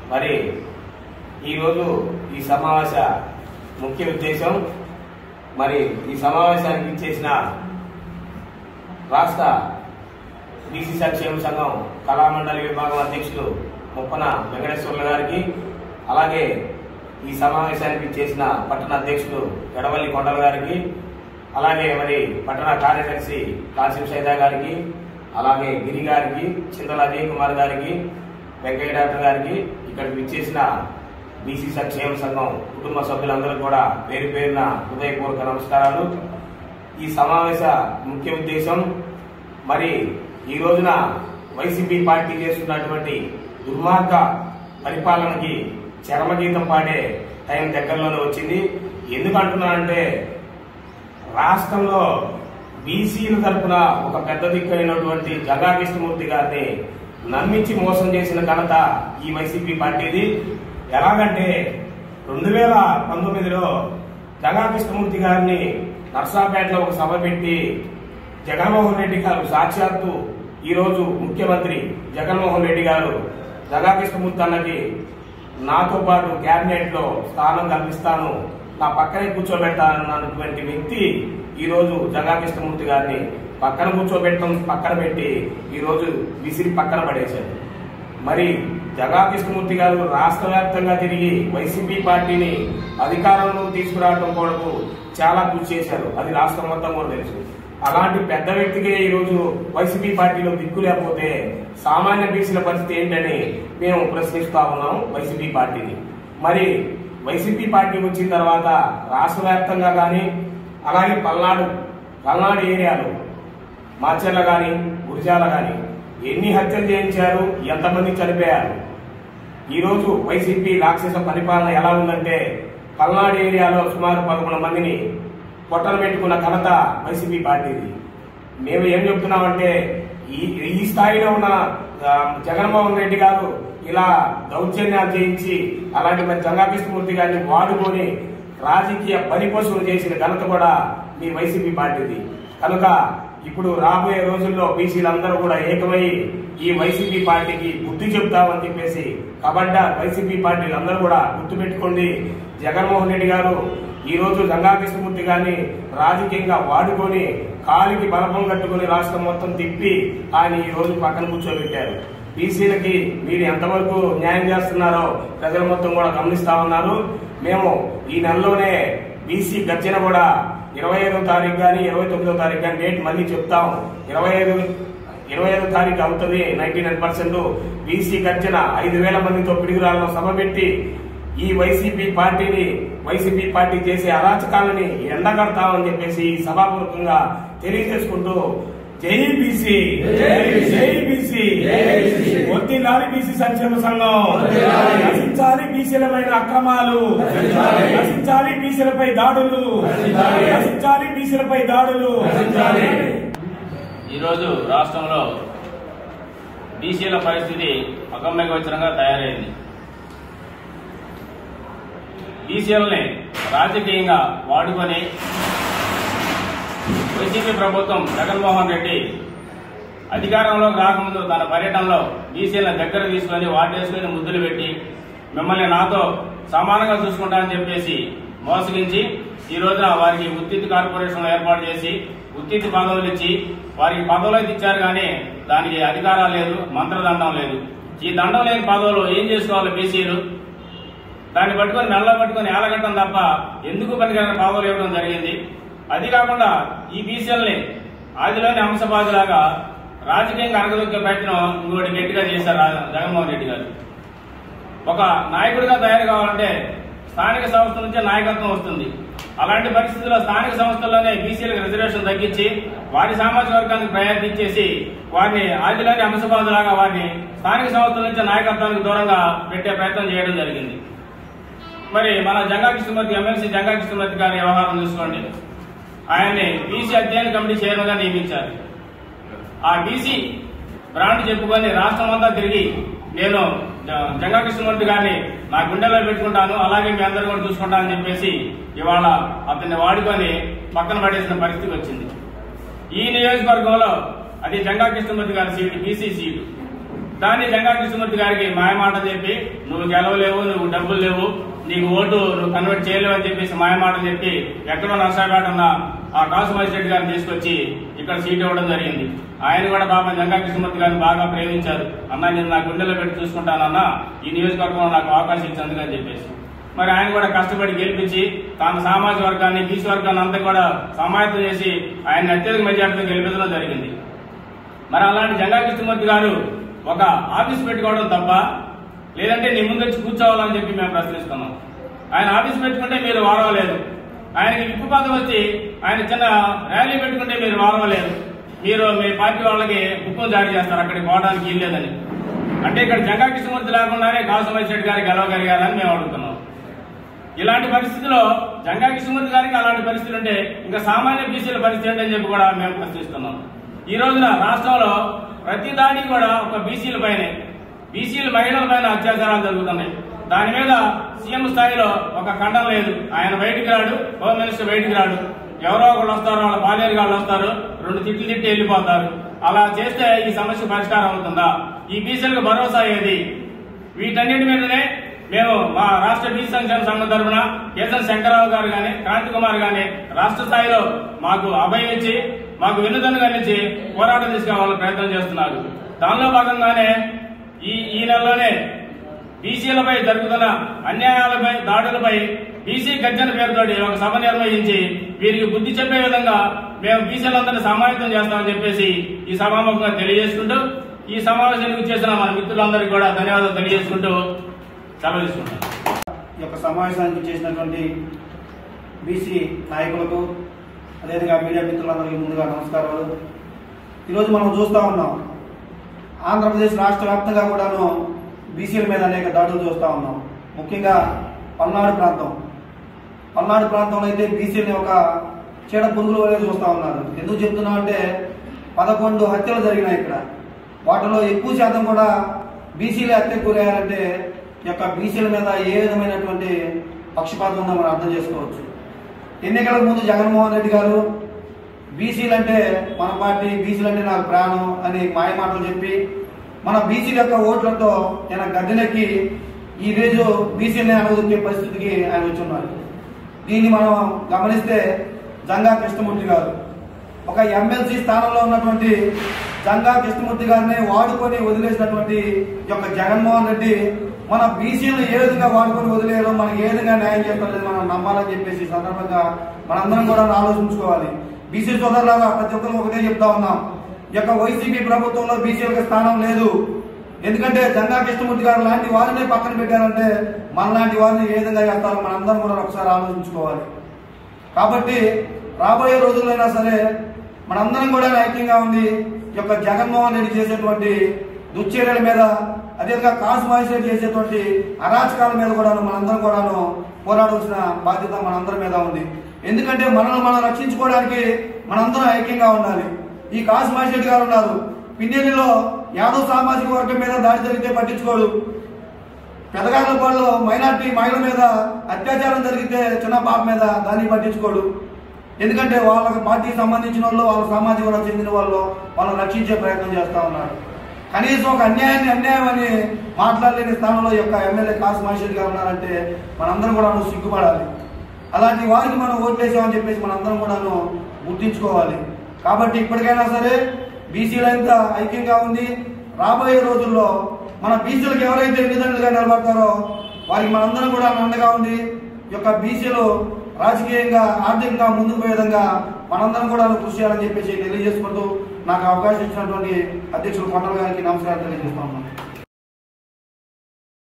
మరి ఈరోజు ఈ సమావేశ ముఖ్య ఉద్దేశం మరి ఈ సమావేశానికి ఇచ్చేసిన రాష్ట్ర బీసీ సంక్షేమ సంఘం కళామండలి విభాగం అధ్యక్షులు ముప్పన వెంకటేశ్వర్లు గారికి అలాగే ఈ సమావేశానికి చేసిన పట్టణ అధ్యక్షులు ఎడవల్లి కొండల గారికి అలాగే మరి పట్టణ కార్యదర్శి కాసిం సైదా గారికి అలాగే గిరి గారికి చింతల అజయ్ కుమార్ గారికి వెంకయ్య డాక్టర్ గారికి ఇక్కడికి విచ్చేసిన బీసీ సంక్షేమ సంఘం కుటుంబ సభ్యులందరూ కూడా పేరు పేరున హృదయపూర్వక నమస్కారాలు ఈ సమావేశ ముఖ్య ఉద్దేశం మరి ఈ రోజున వైసీపీ పార్టీ చేస్తున్నటువంటి దుర్మార్గ పరిపాలనకి చరమగీతం పాడే టైం దగ్గరలోనే వచ్చింది ఎందుకంటున్నానంటే రాష్ట్రంలో బీసీల తరపున ఒక పెద్ద దిక్కైనటువంటి జగా కృష్ణమూర్తి గారిని నమ్మించి మోసం చేసిన ఘనత ఈ వైసీపీ పార్టీది ఎలాగంటే రెండు వేల పంతొమ్మిదిలో జగా కృష్ణమూర్తి గారిని నర్సాపేటలో ఒక సభ పెట్టి జగన్మోహన్ రెడ్డి గారు సాక్షాత్తు ఈ రోజు ముఖ్యమంత్రి జగన్మోహన్ రెడ్డి గారు జగా కృష్ణమూర్తి అన్నకి నాతో పాటు కేబినెట్ లో స్థానం కల్పిస్తాను నా పక్కనే కూర్చోబెట్టాలన్నటువంటి వ్యక్తి ఈ రోజు జగా కృష్ణమూర్తి గారిని పక్కన కూర్చోబెట్టడం పక్కన పెట్టి ఈ రోజు విసిరి పక్కన పడేశారు మరి జగా కృష్ణమూర్తి గారు రాష్ట్ర వ్యాప్తంగా తిరిగి వైసీపీ పార్టీని అధికారంలో తీసుకురావడం కొరకు చాలా కృషి చేశారు అది రాష్ట్రం మొత్తం కూడా తెలుసు అలాంటి పెద్ద వ్యక్తికే ఈ రోజు వైసీపీ పార్టీలో దిక్కు లేకపోతే సామాన్య బీసీల పరిస్థితి ఏంటని మేము ప్రశ్నిస్తా ఉన్నాం వైసీపీ పార్టీని మరి వైసీపీ పార్టీ వచ్చిన తర్వాత రాష్ట్ర వ్యాప్తంగా కానీ అలాగే పల్నాడు పల్నాడు ఏరియాలో మాచర్ల కానీ గురిజాల కానీ ఎన్ని హత్యలు చేయించారు ఎంతమంది చనిపోయారు ఈ రోజు వైసీపీ రాక్షస పరిపాలన ఎలా ఉందంటే పల్నాడు ఏరియాలో సుమారు పదకొండు మందిని పొట్టలు పెట్టుకున్న ఘనత వైసీపీ పార్టీది మేము ఏం చెప్తున్నామంటే ఈ ఈ స్థాయిలో ఉన్న ఆ, జగన్మోహన్ రెడ్డి గారు ఇలా దౌర్జన్యాలు చేయించి అలాంటి మరి జంగా కృష్ణమూర్తి గారిని వాడుకొని రాజకీయ బలిపశువులు చేసిన ఘనత కూడా మీ వైసీపీ పార్టీది కనుక ఇప్పుడు రాబోయే రోజుల్లో బీసీలందరూ కూడా ఏకమై ఈ వైసీపీ పార్టీకి బుద్ధి చెప్తామని చెప్పేసి కబడ్డా వైసీపీ పార్టీలు అందరూ కూడా గుర్తుపెట్టుకోండి జగన్మోహన్ రెడ్డి గారు ఈ రోజు గంగా కృష్ణమూర్తి గారిని రాజకీయంగా వాడుకొని కాలికి బలపం కట్టుకుని రాష్ట్రం మొత్తం తిప్పి ఆయన ఈ రోజు పక్కన కూర్చోబెట్టారు బీసీలకి మీరు ఎంతవరకు న్యాయం చేస్తున్నారో ప్రజలు మొత్తం కూడా గమనిస్తా ఉన్నారు మేము ఈ నెలలోనే బీసీ గర్జన కూడా ఇరవై ఐదో తారీఖు కానీ ఇరవై తొమ్మిదో తారీఖు కానీ డేట్ మళ్ళీ చెప్తాం ఇరవై ఐదు ఇరవై ఐదో తారీఖు అవుతుంది నైన్టీ నైన్ పర్సెంట్ బీసీ గర్జన ఐదు వేల మందితో పిడుగురాలను సభ పెట్టి ఈ వైసీపీ పార్టీని వైసీపీ పార్టీ చేసే అరాచకాలని ఎండగడతామని చెప్పేసి ఈ సభాపూర్వకంగా తెలియజేసుకుంటూ జై బీసీ జై బీసీ వద్దిల్లాలి బీసీ సంక్షేమ సంఘం నశించాలి బీసీలపైన అక్రమాలు నశించాలి బీసీలపై దాడులు నశించాలి బీసీలపై దాడులు ఈరోజు రాష్ట్రంలో బీసీల పరిస్థితి అగమ్యగోచరంగా తయారైంది బీసీలని రాజకీయంగా వాడుకొని వైసీపీ ప్రభుత్వం జగన్మోహన్ రెడ్డి అధికారంలోకి రాకముందు తన పర్యటనలో బీసీలను దగ్గర తీసుకొని వాటేసుకొని ముద్దులు పెట్టి మిమ్మల్ని నాతో సమానంగా చూసుకుంటానని చెప్పేసి మోసగించి ఈ రోజున వారికి ఉత్తిత్ కార్పొరేషన్ ఏర్పాటు చేసి ఉత్తిత్ పదవులు ఇచ్చి వారికి పదవులు అయితే ఇచ్చారు కానీ దానికి అధికారం లేదు మంత్రదండం లేదు ఈ దండం లేని పదవులు ఏం చేసుకోవాలి బీసీలు దాన్ని పట్టుకొని మెల్ల పట్టుకొని ఏలగట్టం తప్ప ఎందుకు పనికిరాని పదవులు ఇవ్వడం జరిగింది అది కాకుండా ఈ బీసీలని ఆదిలోని అంశబాధులాగా రాజకీయంగా అరగదొక్కే ప్రయత్నం ఇంకోటి గట్టిగా చేశారు రా- జగన్మోహన్ రెడ్డి గారు ఒక నాయకుడిగా తయారు కావాలంటే స్థానిక సంస్థ నుంచే నాయకత్వం వస్తుంది అలాంటి పరిస్థితుల్లో స్థానిక సంస్థల్లోనే బీసీలకు రిజర్వేషన్ తగ్గించి వారి సామాజిక వర్గానికి ప్రయారిటీ ఇచ్చేసి వారిని ఆదిలోని అంశబాధులాగా వారిని స్థానిక సంస్థల నుంచి నాయకత్వానికి దూరంగా పెట్టే ప్రయత్నం చేయడం జరిగింది మరి మన జంగా కృష్ణమూర్తి ఎమ్మెల్సీ జంగా కృష్ణమూర్తి గారి వ్యవహారం చూసుకోండి ఆయన్ని బీసీ అధ్యయన కమిటీ చైర్మన్ గా నియమించారు ఆ బీసీ బ్రాండ్ చెప్పుకొని రాష్ట్రం అంతా తిరిగి నేను జ- జంగా కృష్ణమూర్తి గారిని నా గుండెల్లో పెట్టుకుంటాను అలాగే మీ అందరూ కూడా చూసుకుంటానని చెప్పేసి ఇవాళ అతన్ని వాడుకొని పక్కన పడేసిన పరిస్థితి వచ్చింది ఈ నియోజకవర్గంలో అది జంగా కృష్ణమూర్తి గారి సీటు బీసీ సీటు దాన్ని జంగా కృష్ణమూర్తి గారికి మాయమాట చెప్పి నువ్వు గెలవలేవు నువ్వు డబ్బులు లేవు నీకు ఓటు నువ్వు కన్వర్ట్ చేయలేవు అని చెప్పేసి మాయమాట చెప్పి ఎక్కడో నర్సాపేట ఉన్న ఆ కాసు రెడ్డి గారిని తీసుకొచ్చి ఇక్కడ సీట్ ఇవ్వడం జరిగింది ఆయన కూడా పాపం జంగా కృష్ణమూర్తి గారిని బాగా ప్రేమించారు అన్న నేను నా గుండెలో పెట్టి చూసుకుంటానన్నా ఈ నియోజకవర్గంలో నాకు అవకాశం ఇచ్చేందుకు అని చెప్పేసి మరి ఆయన కూడా కష్టపడి గెలిపించి తన సామాజిక వర్గాన్ని బీసీ వర్గాన్ని అంతా కూడా సమాయత్తం చేసి ఆయన అత్యధిక మెజార్టీతో గెలిపించడం జరిగింది మరి అలాంటి జంగా కృష్ణమూర్తి గారు ఒక ఆఫీస్ పెట్టుకోవడం తప్ప లేదంటే నీ ముందు వచ్చి కూర్చోవాలని చెప్పి మేము ప్రశ్నిస్తున్నాం ఆయన ఆఫీస్ పెట్టుకుంటే మీరు వారవలేదు ఆయనకి విప్పుపాతం వచ్చి ఆయన చిన్న ర్యాలీ పెట్టుకుంటే మీరు వారవలేదు మీరు మీ పార్టీ వాళ్ళకి హుక్కుం జారీ చేస్తారు అక్కడికి పోవడానికి వీల్లేదని అంటే ఇక్కడ జంగా కృష్ణమూర్తి లేకుండానే కాసుమయ్య శెట్టి గారు గెలవగలిగారని మేము అడుగుతున్నాం ఇలాంటి పరిస్థితిలో జంగా కృష్ణమూర్తి గారికి అలాంటి పరిస్థితులు ఉంటే ఇంకా సామాన్య బీసీల పరిస్థితి ఏంటని చెప్పి కూడా మేము ప్రశ్నిస్తున్నాం ఈ రోజున రాష్ట్రంలో ప్రతి దాడి కూడా ఒక బీసీల పైనే బీసీల మహిళల పైన అత్యాచారాలు జరుగుతున్నాయి దాని మీద సీఎం స్థాయిలో ఒక ఖండం లేదు ఆయన బయటికి రాడు హోమ్ మినిస్టర్ బయటికి రాడు ఎవరో ఒకళ్ళు వస్తారు వాళ్ళ బాలేరు గాళ్ళు వస్తారు రెండు తిట్లు తిట్టి వెళ్ళిపోతారు అలా చేస్తే ఈ సమస్య పరిష్కారం అవుతుందా ఈ బీసీలకు భరోసా ఏది వీటన్నిటి మీదనే మేము మా రాష్ట్ర బీసీ సంక్షేమ సంఘం తరఫున కేసన్ శంకరరావు గారు గాని క్రాంతి కుమార్ గాని రాష్ట్ర స్థాయిలో మాకు అభయం ఇచ్చి మాకు వెన్నుదన్నుగా నిలిచి పోరాటం తీసుకురావాలని ప్రయత్నం చేస్తున్నారు దానిలో భాగంగానే ఈ ఈ నెలలోనే బీసీలపై జరుగుతున్న అన్యాయాలపై దాడులపై బీసీ గర్జన పేరుతోటి ఒక సభ నిర్వహించి వీరికి బుద్ధి చెప్పే విధంగా మేము బీసీలందరినీ సమాయత్తం చేస్తామని చెప్పేసి ఈ సభాముఖంగా తెలియజేసుకుంటూ ఈ సమావేశానికి చేసిన మన మిత్రులందరికీ కూడా ధన్యవాదాలు తెలియజేసుకుంటూ సెలవు తీసుకుంటాం ఈ యొక్క సమావేశానికి చేసినటువంటి బీసీ నాయకులకు అదేవిధంగా మీడియా మిత్రులందరికీ ముందుగా నమస్కారాలు ఈరోజు మనం చూస్తూ ఉన్నాం ఆంధ్రప్రదేశ్ రాష్ట్ర వ్యాప్తంగా కూడాను బీసీల మీద అనేక దాడులు చూస్తూ ఉన్నాం ముఖ్యంగా పల్నాడు ప్రాంతం పల్నాడు ప్రాంతంలో అయితే బీసీని ఒక చీడ పురుగుల వలె చూస్తూ ఉన్నారు ఎందుకు చెప్తున్నాం అంటే పదకొండు హత్యలు జరిగినాయి ఇక్కడ వాటిలో ఎక్కువ శాతం కూడా బీసీలే హత్యకు గురయ్యారంటే ఈ యొక్క బీసీల మీద ఏ విధమైనటువంటి పక్షపాతం ఉందో మనం అర్థం చేసుకోవచ్చు ఎన్నికలకు ముందు జగన్మోహన్ రెడ్డి గారు బీసీలు అంటే మన పార్టీ బీసీలు అంటే నాకు ప్రాణం అని మాయ మాటలు చెప్పి మన బీసీల యొక్క ఓట్లతో ఆయన గద్దెనెక్కి ఈ రోజు బీసీలని అనుమతించే పరిస్థితికి ఆయన వచ్చి ఉన్నారు దీన్ని మనం గమనిస్తే జంగా కృష్ణమూర్తి గారు ఒక ఎమ్మెల్సీ స్థానంలో ఉన్నటువంటి జంగా కృష్ణమూర్తి గారిని వాడుకొని వదిలేసినటువంటి ఈ యొక్క జగన్మోహన్ రెడ్డి మన బీసీలు ఏ విధంగా వాడుకొని వదిలేయడం మనకి ఏ విధంగా న్యాయం చేస్తారని మనం నమ్మాలని చెప్పేసి ఈ సందర్భంగా మనందరం కూడా ఆలోచించుకోవాలి బీసీ సోదరులాగా ప్రతి ఒక్కరు ఒకటే చెప్తా ఉన్నాం ఈ యొక్క వైసీపీ ప్రభుత్వంలో బీసీలకు స్థానం లేదు ఎందుకంటే జంగా కృష్ణమూర్తి గారు లాంటి వారిని పక్కన పెట్టారంటే మనలాంటి వారిని ఏ విధంగా చేస్తారో మనందరం కూడా ఒకసారి ఆలోచించుకోవాలి కాబట్టి రాబోయే రోజుల్లో సరే మనందరం కూడా ఐక్యంగా ఉండి ఈ యొక్క జగన్మోహన్ రెడ్డి చేసేటువంటి దుశ్చర్యల మీద అదేవిధంగా కాసు మహేశ్వరి చేసేటువంటి అరాచకాల మీద కూడాను మనందరం కూడాను పోరాడాల్సిన బాధ్యత మనందరి మీద ఉంది ఎందుకంటే మనల్ని మనం రక్షించుకోవడానికి మనందరం ఐక్యంగా ఉండాలి ఈ కాసు మహేశ్వరి గారు ఉన్నారు పిన్నెల్లిలో యాదవ్ సామాజిక వర్గం మీద దాడి జరిగితే పట్టించుకోడు పెదగాళ్ళపాడులో మైనార్టీ మహిళల మీద అత్యాచారం జరిగితే చిన్న పాప మీద దాన్ని పట్టించుకోడు ఎందుకంటే వాళ్ళకి పార్టీకి సంబంధించిన వాళ్ళు వాళ్ళ సామాజిక వర్గం చెందిన వాళ్ళు వాళ్ళని రక్షించే ప్రయత్నం చేస్తా ఉన్నారు కనీసం ఒక అన్యాయాన్ని అన్యాయం అని మాట్లాడలేని స్థానంలో ఈ యొక్క ఎమ్మెల్యే కాసు మహేశ్వరి గారు ఉన్నారంటే మనందరం కూడా సిగ్గుపడాలి అలాంటి వారికి మనం ఓట్లేసామని చెప్పేసి మనందరం కూడాను గుర్తించుకోవాలి కాబట్టి ఇప్పటికైనా సరే బీసీలంతా ఐక్యంగా ఉంది రాబోయే రోజుల్లో మన బీసీలకు ఎవరైతే ఎన్నిదండుగా నిలబడతారో వారికి మనందరం కూడా అండగా ఉంది ఈ యొక్క బీసీలు రాజకీయంగా ఆర్థికంగా ముందుకు పోయే విధంగా మనందరం కూడా కృషి చేయాలని చెప్పేసి తెలియజేసుకుంటూ నాకు అవకాశం ఇచ్చినటువంటి అధ్యక్షులు కొండల గారికి నమస్కారం తెలియజేస్తా ఉన్నాను